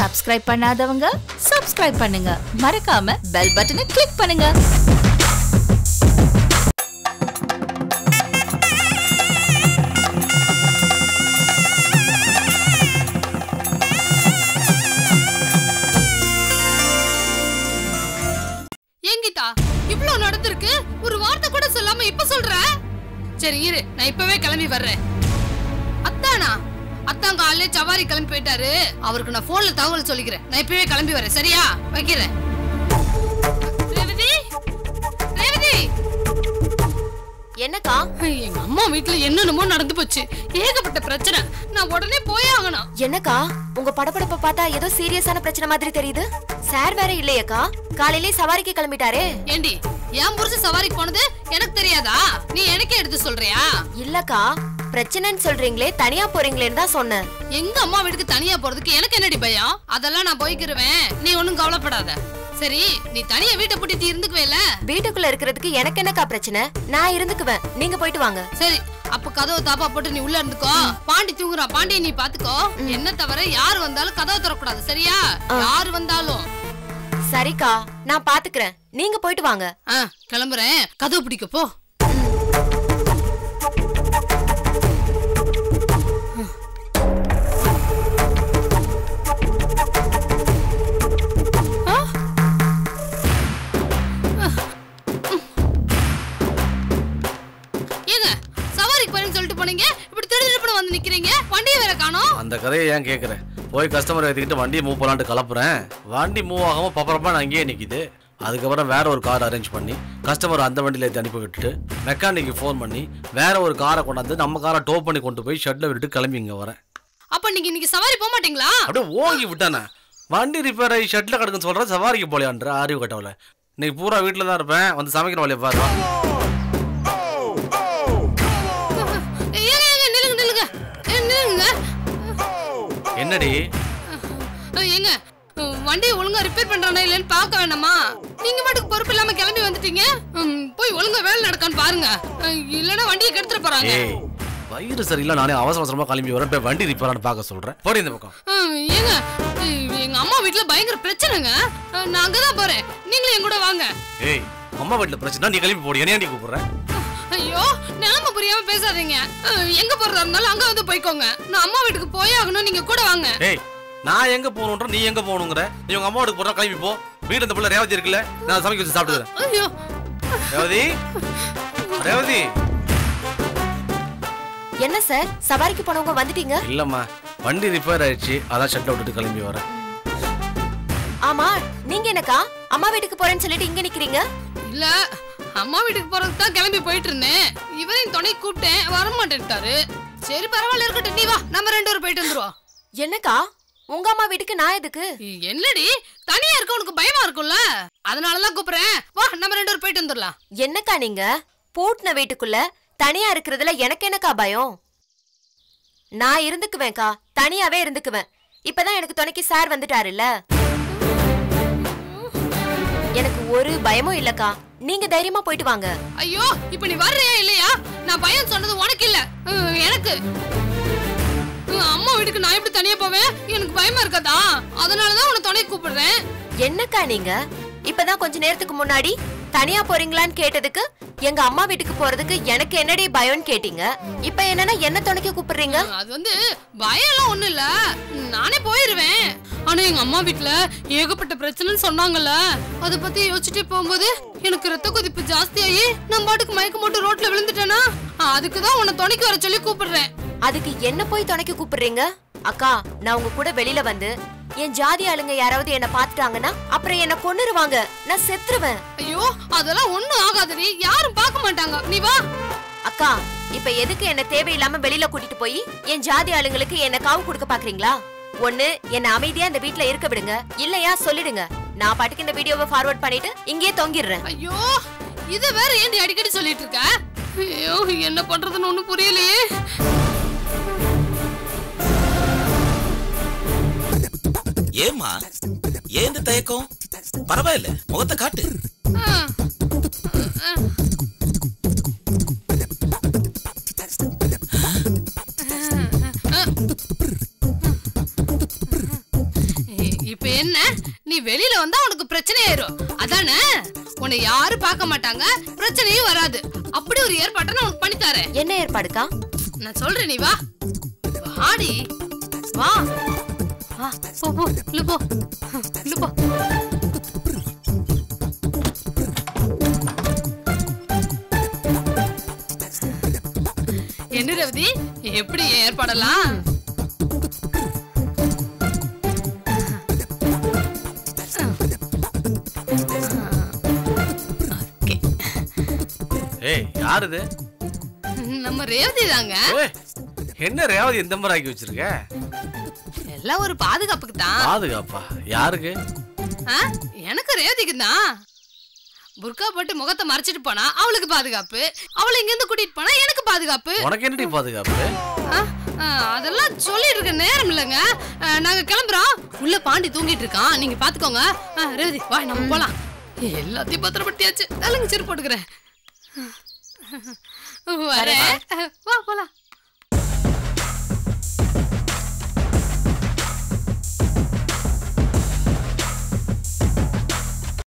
subscribe பண்ணாதவங்க subscribe பண்ணுங்க மறக்காம பெல் பட்டனை கிளிக் பண்ணுங்க ஏங்கிட்டா இவ்ளோ நடந்திருக்கு ஒரு வார்த்தை கூட சொல்லாம இப்ப சொல்ற சரி இரு நான் இப்பவே கிளம்பி வர்றேன் அத்தானா அத்தான் காலையில சவாரி கிளம்பி போயிட்டாரு அவருக்கு நான் போன்ல தகவல் சொல்லிக்கிறேன் நான் இப்பவே கிளம்பி வரேன் சரியா வைக்கிறேன் ரேவதி ரேவதி என்னக்கா எங்க அம்மா வீட்டுல என்னென்னமோ நடந்து போச்சு ஏகப்பட்ட பிரச்சனை நான் உடனே போயே ஆகணும் என்னக்கா உங்க படபடப்ப பார்த்தா ஏதோ சீரியஸான பிரச்சனை மாதிரி தெரியுது சார் வேற இல்லையக்கா காலையிலே சவாரிக்கு கிளம்பிட்டாரே ஏண்டி என் புருஷன் சவாரிக்கு போனது எனக்கு தெரியாதா நீ எனக்கே எடுத்து சொல்றியா இல்லக்கா பிரச்சனைன்னு சொல்றீங்களே தனியா போறீங்களேன்னு தான் சொன்னேன் எங்க அம்மா வீட்டுக்கு தனியா போறதுக்கு எனக்கு என்னடி பயம் அதெல்லாம் நான் போய்க்கிருவேன் நீ ஒண்ணும் கவலைப்படாத சரி நீ தனியா வீட்டை பூட்டிட்டு இருந்துக்குவேல வீட்டுக்குள்ள இருக்கிறதுக்கு எனக்கு என்னக்கா பிரச்சனை நான் இருந்துக்குவேன் நீங்க போயிட்டு வாங்க சரி அப்ப கதவை தாப்பா போட்டு நீ உள்ள இருந்துக்கோ பாண்டி தூங்குறா பாண்டிய நீ பாத்துக்கோ என்ன தவிர யார் வந்தாலும் கதவை திறக்கூடாது சரியா யார் வந்தாலும் சரிக்கா நான் பாத்துக்கிறேன் நீங்க போயிட்டு வாங்க ஆ கிளம்புறேன் கதவு பிடிக்க போ ஏங்க சவாரிக்கு போறேன்னு சொல்லிட்டு போனீங்க இப்படி திடுதிடுப்புன்னு வந்து நிக்கிறீங்க வண்டியை வேற காணோம் அந்த கதையை ஏன் கேட்குறேன் போய் கஸ்டமர் ஏற்றிக்கிட்டு வண்டியை மூவ் பண்ணலான்ட்டு கலப்புறேன் வண்டி மூவ் ஆகாமல் பப்பரப்பா நான் அங்கேயே நிற்கிது அதுக்கப்புறம் வேற ஒரு கார் அரேஞ்ச் பண்ணி கஸ்டமர் அந்த வண்டியில் ஏற்றி அனுப்பி விட்டுட்டு மெக்கானிக்கு ஃபோன் பண்ணி வேற ஒரு காரை கொண்டாந்து நம்ம காரை டோ பண்ணி கொண்டு போய் ஷெட்டில் விட்டுட்டு கிளம்பி இங்கே வரேன் அப்ப நீங்க இன்னைக்கு சவாரி போக மாட்டீங்களா அப்படியே ஓங்கி விட்டானே வண்டி ரிப்பேர் ஆகி ஷெட்டில் கிடக்குன்னு சொல்கிறேன் சவாரிக்கு போலையான்ற அறிவு கட்டவில் இன்னைக்கு பூரா வீட்டில் தான் இருப்பேன் வந்து சமைக்கிற வழியை பாரு ஏங்க ஏங்க நில்லுங்க நில்லுங்க ஏ, நில்லுங்க என்னடி அஹ், ஏங்க அஹ், வண்டியை ஒழுங்கா ரிப்பேர் பண்றானா இல்லைன்னு பார்க்க வேணாமா நீங்க பாட்டுக்கு பொறுப்பு இல்லாம கிளம்பி வந்துட்டீங்க ம், போய் ஒழுங்கா வேலை நடக்கான்னு பாருங்க அஹ், இல்லைன்னா வண்டியை கெடுத்துட்டு போறாங்க ஏய் வயிறு சரியில்லை நானே அவசர அவசரமாக கிளம்பி வரேன் போய் வண்டி ரிப்பேரானு பார்க்க சொல்கிறேன் போடி இந்த பக்கம் அஹ், ஏங்க அஹ், எங்க அம்மா வீட்டுல பயங்கர பிரச்சனைங்க அஹ், நான் அங்கதான் போறேன் நீங்களும் என் கூட வாங்க ஏய் அம்மா வீட்டில் பிரச்சனை நீ கிளம்பி போடி என்னையா நீ கூப்பிடுறேன் ஐயோ நிலைமை புரியாம பேசாதீங்க அஹ், எங்க போறதா இருந்தாலும் அங்க வந்து போய்க்கோங்க நான் அம்மா வீட்டுக்கு போயே ஆகணும் நீங்க கூட வாங்க ஏய் நான் எங்க போகணுன்ற நீ எங்க போகணுங்கிற நீ உங்க அம்மா வீட்டுக்கு போறா கிளம்பி போ வீடு இந்த பிள்ளை ரேவதி இருக்குல்ல நான் சமைக்க வச்சு சாப்பிட்டுக்கிறேன் ஐயோ ரேவதி ரேவதி என்ன சார் சவாரிக்கு போனவங்க வந்துட்டீங்க இல்லம்மா வண்டி ரிப்பேர் ஆயிடுச்சு அதான் ஷெட்டில் விட்டுட்டு கிளம்பி வரேன் ஆமா நீங்க என்னக்கா அம்மா வீட்டுக்கு போறேன்னு சொல்லிட்டு இங்க நிக்கிறீங்க இல்ல அம்மா வீட்டுக்கு போறதுக்கு தான் கிளம்பி போயிட்டு இருந்தேன் இவரையும் துணை கூப்பிட்டேன் வர மாட்டேன்ட்டாரு சரி பரவாயில்ல இருக்கட்டும் நீ வா நம்ம ரெண்டு பேரும் போயிட்டு வந்துருவோம் என்னக்கா உங்க அம்மா வீட்டுக்கு நான் எதுக்கு என்னடி தனியா இருக்க உனக்கு பயமா இருக்கும்ல அதனாலதான் கூப்பிடுறேன் வா நம்ம ரெண்டு பேரும் போயிட்டு வந்துடலாம் என்னக்கா நீங்க பூட்டின வீட்டுக்குள்ள தனியா இருக்கிறதுல எனக்கு என்னக்கா பயம் நான் இருந்துக்குவேன்க்கா தனியாவே இருந்துக்குவேன் இப்பதான் எனக்கு துணைக்கு சார் வந்துட்டாருல்ல எனக்கு ஒரு பயமும் இல்லக்கா நீங்க தைரியமா போயிட்டு வாங்க ஐயோ இப்ப நீ வர்றியா இல்லையா நான் பயம் சொன்னது உனக்கு இல்ல ஹம், எனக்கு ஹம், அம்மா வீட்டுக்கு நான் எப்படி தனியா போவேன் எனக்கு பயமா இருக்காதா அதனாலதான் உன்னை துணை கூப்பிடுறேன் என்னக்கா நீங்க இப்பதான் கொஞ்ச நேரத்துக்கு முன்னாடி தனியா போறீங்களான்னு கேட்டதுக்கு எங்க அம்மா வீட்டுக்கு போறதுக்கு எனக்கு என்னடி பயம்னு கேட்டீங்க இப்ப என்னன்னா என்ன துணைக்க கூப்பிடுறீங்க அது வந்து பயம் எல்லாம் ஒண்ணும் இல்ல நானே போயிருவேன் ஆனா எங்க அம்மா வீட்ல ஏகப்பட்ட பிரச்சனைன்னு சொன்னாங்கல்ல அத பத்தி யோசிச்சுட்டே போகும்போது எனக்கு ரத்த கொதிப்பு ஜாஸ்தியாகி நான் பாட்டுக்கு மயக்கம் போட்டு ரோட்ல விழுந்துட்டேனா அதுக்கு தான் உன்னை துணைக்கு வர சொல்லி கூப்பிடுறேன் அதுக்கு என்ன போய் துணைக்க கூப்பிடுறீங்க அக்கா நான் உங்க கூட வெளியில வந்து என் ஜாதி ஆளுங்க யாராவது என்ன பாத்துட்டாங்கன்னா அப்புறம் என்ன கொன்னுருவாங்க நான் செத்துருவேன் ஐயோ அதெல்லாம் ஒண்ணும் ஆகாதடி யாரும் பார்க்க மாட்டாங்க நீ வா அக்கா இப்ப எதுக்கு என்ன தேவையில்லாம வெளியில கூட்டிட்டு போய் என் ஜாதி ஆளுங்களுக்கு என்ன காவு கொடுக்க பாக்குறீங்களா ஒண்ணு என்ன அமைதியா இந்த வீட்ல இருக்க விடுங்க இல்லையா சொல்லிடுங்க நான் பாட்டுக்கு இந்த வீடியோவை ஃபார்வர்ட் பண்ணிட்டு இங்கேயே தொங்கிடுறேன் ஐயோ இது வேற ஏன்டி அடிக்கடி சொல்லிட்டு இருக்க ஐயோ என்ன பண்றதுன்னு ஒண்ணும் புரியலையே ஏம்மா ஏன் இந்த தயக்கம் பரவாயில்ல முகத்தை காட்டு வெளியில வந்தா உனக்கு பிரச்சனை ஆயிரும் அதானே உன்னை யாரும் பார்க்க மாட்டாங்க பிரச்சனையும் வராது அப்படி ஒரு ஏற்பாட்டை நான் உனக்கு பண்ணி தரேன் என்ன ஏற்பாடுக்கா நான் சொல்றேன் நீ வா வாடி வா வா போ போ உள்ள போ உள்ள போ என்ன ரவதி எப்படி ஏற்பாடலாம் ஏய் யார் இது நம்ம ரேவதி தாங்க ஏய், என்ன ரேவதி இந்த மாதிரி ஆக்கி வச்சிருக்க எல்லாம் ஒரு பாதுகாப்புக்கு தான் பாதுகாப்பா யாருக்கு எனக்கு ரேவதிக்கு தான் புர்கா போட்டு முகத்தை மறைச்சிட்டு போனா அவளுக்கு பாதுகாப்பு அவளை இங்க இருந்து கூட்டிட்டு போனா எனக்கு பாதுகாப்பு உனக்கு என்னடி பாதுகாப்பு ஆ, ஆ, அதெல்லாம் சொல்லிட்டு இருக்க நேரம் இல்லைங்க ஆ, நாங்க கிளம்புறோம் உள்ள பாண்டி தூங்கிட்டு இருக்கான் நீங்க பாத்துக்கோங்க ஆ, ரேவதி வா நம்ம போலாம் எல்லாத்தையும் பத்திரப்படுத்தியாச்சு தலைங்க செருப்பு போட்டுக்கிறேன் வரேன் வா போலாம்